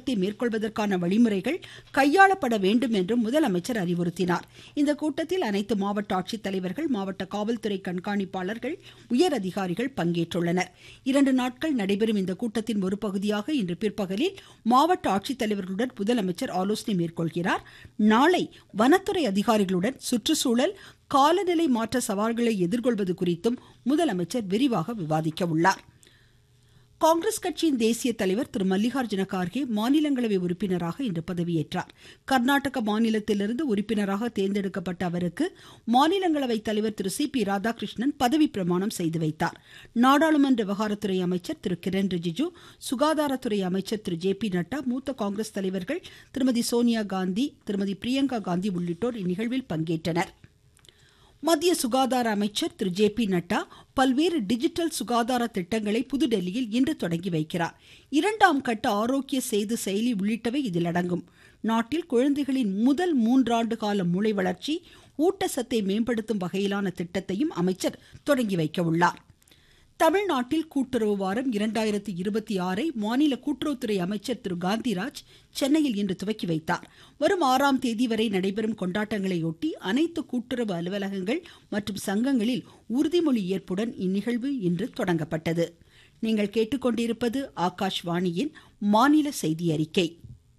திட்டத்தை மேற்கொள்வதற்கான வழிமுறைகள் கையாளப்பட வேண்டும் என்றும் முதலமைச்சர் அறிவுறுத்தினார் இந்த கூட்டத்தில் அனைத்து மாவட்ட ஆட்சித்தலைவர்கள் மாவட்ட காவல்துறை கண்காணிப்பாளர்கள் உயர் அதிகாரிகள் பங்கேற்றுள்ளனர் இரண்டு நாட்கள் நடைபெறும் இந்த கூட்டத்தின் ஒரு பகுதியாக இன்று பிற்பகலில் மாவட்ட ஆட்சித்தலைவர்களுடன் முதலமைச்சர் ஆலோசனை மேற்கொள்கிறார் நாளை வனத்துறை அதிகாரிகளுடன் சுற்றுச்சூழல் காலநிலை மாற்ற சவால்களை எதிர்கொள்வது குறித்தும் முதலமைச்சர் விரிவாக விவாதிக்க உள்ளார் காங்கிரஸ் கட்சியின் தேசிய தலைவர் திரு மல்லிகார்ஜுன கார்கே மாநிலங்களவை உறுப்பினராக இன்று பதவியேற்றார் கர்நாடக மாநிலத்திலிருந்து உறுப்பினராக தேர்ந்தெடுக்கப்பட்ட அவருக்கு மாநிலங்களவை தலைவர் திரு சி பி ராதாகிருஷ்ணன் பதவி பிரமாணம் செய்து வைத்தார் நாடாளுமன்ற விவகாரத்துறை அமைச்சர் திரு கிரண் ரிஜிஜு சுகாதாரத்துறை அமைச்சர் திரு ஜே பி நட்டா மூத்த காங்கிரஸ் தலைவர்கள் திருமதி சோனியா காந்தி திருமதி பிரியங்கா காந்தி உள்ளிட்டோர் இந்நிகழ்வில் பங்கேற்றனர் மத்திய சுகாதார அமைச்சர் திரு ஜே பி நட்டா பல்வேறு டிஜிட்டல் சுகாதார திட்டங்களை புதுடெல்லியில் இன்று தொடங்கி வைக்கிறார் இரண்டாம் கட்ட ஆரோக்கிய சேது செயலி உள்ளிட்டவை இதில் அடங்கும் நாட்டில் குழந்தைகளின் முதல் மூன்றாண்டு கால மூளை வளர்ச்சி ஊட்டச்சத்தை மேம்படுத்தும் வகையிலான திட்டத்தையும் அமைச்சர் தொடங்கி வைக்க உள்ளார் தமிழ்நாட்டில் கூட்டுறவு வாரம் இரண்டாயிரத்தி இருபத்தி ஆறை மாநில கூட்டுறவுத்துறை அமைச்சர் திரு காந்திராஜ் சென்னையில் இன்று துவக்கி வைத்தார் வரும் ஆறாம் தேதி வரை நடைபெறும் கொண்டாட்டங்களையொட்டி அனைத்து கூட்டுறவு அலுவலகங்கள் மற்றும் சங்கங்களில் உறுதிமொழி ஏற்புடன் இந்நிகழ்வு இன்று தொடங்கப்பட்டது நீங்கள் கேட்டுக்கொண்டிருப்பது ஆகாஷ்வாணியின் மாநில செய்தி அறிக்கை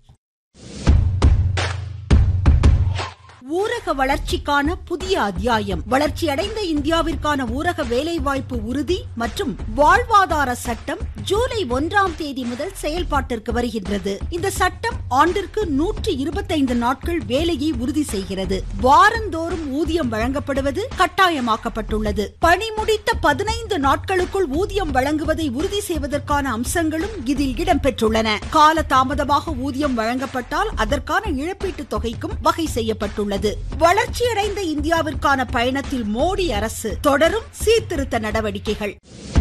ஊரக வளர்ச்சிக்கான புதிய அத்தியாயம் வளர்ச்சியடைந்த இந்தியாவிற்கான ஊரக வேலைவாய்ப்பு உறுதி மற்றும் வாழ்வாதார சட்டம் ஜூலை ஒன்றாம் தேதி முதல் செயல்பாட்டிற்கு வருகின்றது இந்த சட்டம் ஆண்டிற்கு நூற்றி இருபத்தைந்து நாட்கள் வேலையை உறுதி செய்கிறது வாரந்தோறும் ஊதியம் வழங்கப்படுவது கட்டாயமாக்கப்பட்டுள்ளது பணி முடித்த பதினைந்து நாட்களுக்குள் ஊதியம் வழங்குவதை உறுதி செய்வதற்கான அம்சங்களும் இதில் இடம்பெற்றுள்ளன கால தாமதமாக ஊதியம் வழங்கப்பட்டால் அதற்கான இழப்பீட்டு தொகைக்கும் வகை செய்யப்பட்டுள்ளது உள்ளது வளர்ச்சியடைந்த இந்தியாவிற்கான பயணத்தில் மோடி அரசு தொடரும் சீர்திருத்த நடவடிக்கைகள்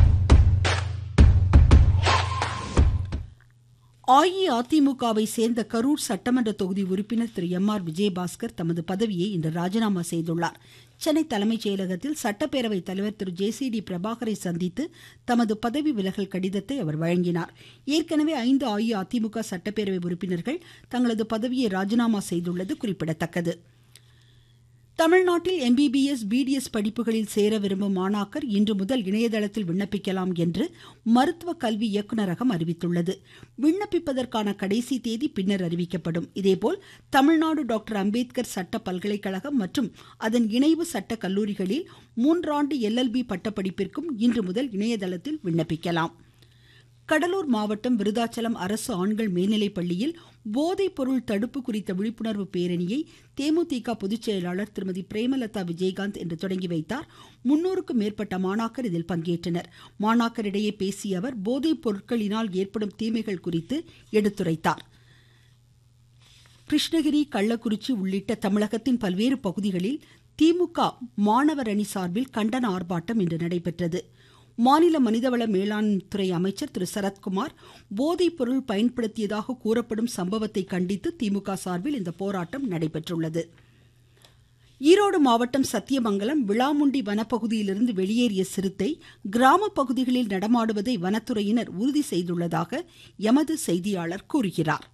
அஇஅதிமுகவை சேர்ந்த கரூர் சட்டமன்ற தொகுதி உறுப்பினர் திரு எம் ஆர் விஜயபாஸ்கர் தமது பதவியை இன்று ராஜினாமா செய்துள்ளார் சென்னை தலைமைச் செயலகத்தில் சட்டப்பேரவை தலைவர் திரு ஜே சி டி பிரபாகரை சந்தித்து தமது பதவி விலகல் கடிதத்தை அவர் வழங்கினார் ஏற்கனவே ஐந்து அஇஅதிமுக சட்டப்பேரவை உறுப்பினர்கள் தங்களது பதவியை ராஜினாமா செய்துள்ளது குறிப்பிடத்தக்கது தமிழ்நாட்டில் எம்பிபிஎஸ் பிடிஎஸ் படிப்புகளில் சேர விரும்பும் மாணாக்கர் இன்று முதல் இணையதளத்தில் விண்ணப்பிக்கலாம் என்று மருத்துவ கல்வி இயக்குநரகம் அறிவித்துள்ளது விண்ணப்பிப்பதற்கான கடைசி தேதி பின்னர் அறிவிக்கப்படும் இதேபோல் தமிழ்நாடு டாக்டர் அம்பேத்கர் சட்ட பல்கலைக்கழகம் மற்றும் அதன் இணைவு சட்ட கல்லூரிகளில் மூன்றாண்டு எல்எல்பி பட்டப்படிப்பிற்கும் இன்று முதல் இணையதளத்தில் விண்ணப்பிக்கலாம் கடலூர் மாவட்டம் விருதாச்சலம் அரசு ஆண்கள் மேல்நிலைப் பள்ளியில் போதைப் பொருள் தடுப்பு குறித்த விழிப்புணர்வு பேரணியை தேமுதிக பொதுச் செயலாளர் திருமதி பிரேமலதா விஜயகாந்த் இன்று தொடங்கி வைத்தார் முன்னூறுக்கும் மேற்பட்ட மாணாக்கர் இதில் பங்கேற்றனர் மாணாக்கரிடையே பேசிய அவர் போதைப் பொருட்களினால் ஏற்படும் தீமைகள் குறித்து எடுத்துரைத்தார் கிருஷ்ணகிரி கள்ளக்குறிச்சி உள்ளிட்ட தமிழகத்தின் பல்வேறு பகுதிகளில் திமுக மாணவர் அணி சார்பில் கண்டன ஆர்ப்பாட்டம் இன்று நடைபெற்றது மாநில மனிதவள மேலாண் துறை அமைச்சர் திரு சரத்குமார் போதைப் பொருள் பயன்படுத்தியதாக கூறப்படும் சம்பவத்தை கண்டித்து திமுக சார்பில் இந்த போராட்டம் நடைபெற்றுள்ளது ஈரோடு மாவட்டம் சத்தியமங்கலம் விளாமுண்டி வனப்பகுதியிலிருந்து வெளியேறிய சிறுத்தை கிராம பகுதிகளில் நடமாடுவதை வனத்துறையினர் உறுதி செய்துள்ளதாக எமது செய்தியாளர் கூறுகிறார்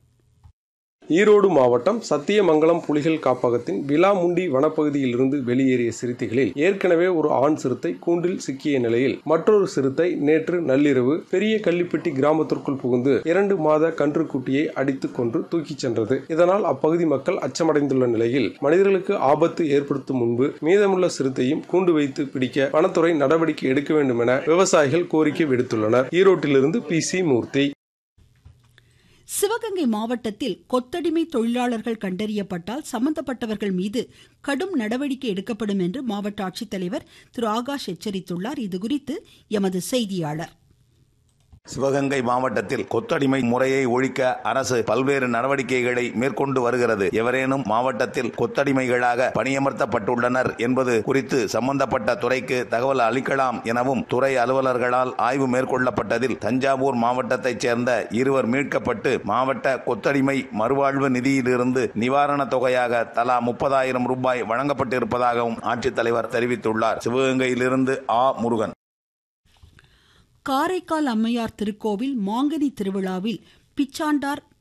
ஈரோடு மாவட்டம் சத்தியமங்கலம் புலிகள் காப்பகத்தின் விலாமுண்டி வனப்பகுதியிலிருந்து வெளியேறிய சிறுத்தைகளில் ஏற்கனவே ஒரு ஆண் சிறுத்தை கூண்டில் சிக்கிய நிலையில் மற்றொரு சிறுத்தை நேற்று நள்ளிரவு பெரிய கள்ளிப்பட்டி கிராமத்திற்குள் புகுந்து இரண்டு மாத கன்றுக்குட்டியை அடித்துக் கொன்று தூக்கிச் சென்றது இதனால் அப்பகுதி மக்கள் அச்சமடைந்துள்ள நிலையில் மனிதர்களுக்கு ஆபத்து ஏற்படுத்தும் முன்பு மீதமுள்ள சிறுத்தையும் கூண்டு வைத்து பிடிக்க வனத்துறை நடவடிக்கை எடுக்க வேண்டும் என விவசாயிகள் கோரிக்கை விடுத்துள்ளனர் ஈரோட்டிலிருந்து பி சி மூர்த்தி சிவகங்கை மாவட்டத்தில் கொத்தடிமை தொழிலாளர்கள் கண்டறியப்பட்டால் சம்பந்தப்பட்டவர்கள் மீது கடும் நடவடிக்கை எடுக்கப்படும் என்று மாவட்ட ஆட்சித்தலைவர் திரு ஆகாஷ் எச்சரித்துள்ளார் இதுகுறித்து எமது செய்தியாளர் சிவகங்கை மாவட்டத்தில் கொத்தடிமை முறையை ஒழிக்க அரசு பல்வேறு நடவடிக்கைகளை மேற்கொண்டு வருகிறது எவரேனும் மாவட்டத்தில் கொத்தடிமைகளாக பணியமர்த்தப்பட்டுள்ளனர் என்பது குறித்து சம்பந்தப்பட்ட துறைக்கு தகவல் அளிக்கலாம் எனவும் துறை அலுவலர்களால் ஆய்வு மேற்கொள்ளப்பட்டதில் தஞ்சாவூர் மாவட்டத்தைச் சேர்ந்த இருவர் மீட்கப்பட்டு மாவட்ட கொத்தடிமை மறுவாழ்வு நிதியிலிருந்து நிவாரணத் தொகையாக தலா முப்பதாயிரம் ரூபாய் வழங்கப்பட்டிருப்பதாகவும் ஆட்சித்தலைவர் தெரிவித்துள்ளார் சிவகங்கையிலிருந்து ஆ முருகன் காரைக்கால் அம்மையார் திருக்கோவில் மாங்கனி திருவிழாவில் பிச்சாண்டார்